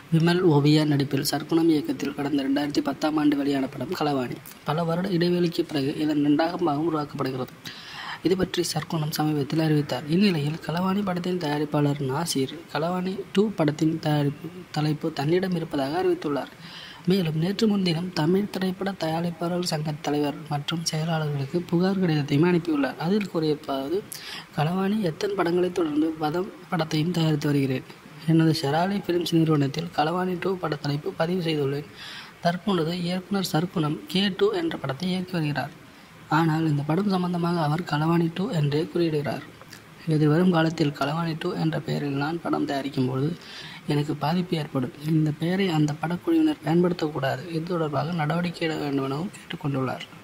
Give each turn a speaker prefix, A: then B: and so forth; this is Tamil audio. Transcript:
A: விமல் ஓவியா நடிப்பில் சர்க்குணம் இயக்கத்தில் கடந்த ரெண்டாயிரத்தி பத்தாம் ஆண்டு வெளியான படம் களவாணி பல வருட இடைவெளிக்கு பிறகு இதன் இரண்டாம் பாகம் உருவாக்கப்படுகிறது இது பற்றி சர்க்குணம் சமீபத்தில் அறிவித்தார் இந்நிலையில் களவாணி படத்தின் தயாரிப்பாளர் நாசீர் களவாணி டூ படத்தின் தயாரிப்பு தலைப்பு தன்னிடம் இருப்பதாக அறிவித்துள்ளார் மேலும் நேற்று முன்தினம் தமிழ் திரைப்பட தயாரிப்பாளர் சங்க தலைவர் மற்றும் செயலாளர்களுக்கு புகார் கடிதத்தையும் அனுப்பியுள்ளார் அதில் கூறியிருப்பதாவது களவாணி எத்தனை படங்களை தொடர்ந்து வதம் படத்தையும் தயாரித்து வருகிறேன் எனது ஷெராலி ஃபிலிம்ஸ் நிறுவனத்தில் களவாணி டூ பட தலைப்பு பதிவு செய்துள்ளேன் தற்பொழுது இயக்குனர் சர்க்குணம் கே டூ என்ற படத்தை இயக்கி வருகிறார் ஆனால் இந்த படம் சம்பந்தமாக அவர் களவாணி டூ என்றே குறியிடுகிறார் எதிர்வரும் காலத்தில் களவாணி டூ என்ற பெயரில் நான் படம் தயாரிக்கும் பொழுது எனக்கு பாதிப்பு ஏற்படும் இந்த பெயரை அந்த படக்குழுவினர் பயன்படுத்தக்கூடாது இது தொடர்பாக நடவடிக்கை எட வேண்டும் எனவும் கேட்டுக்கொண்டுள்ளார்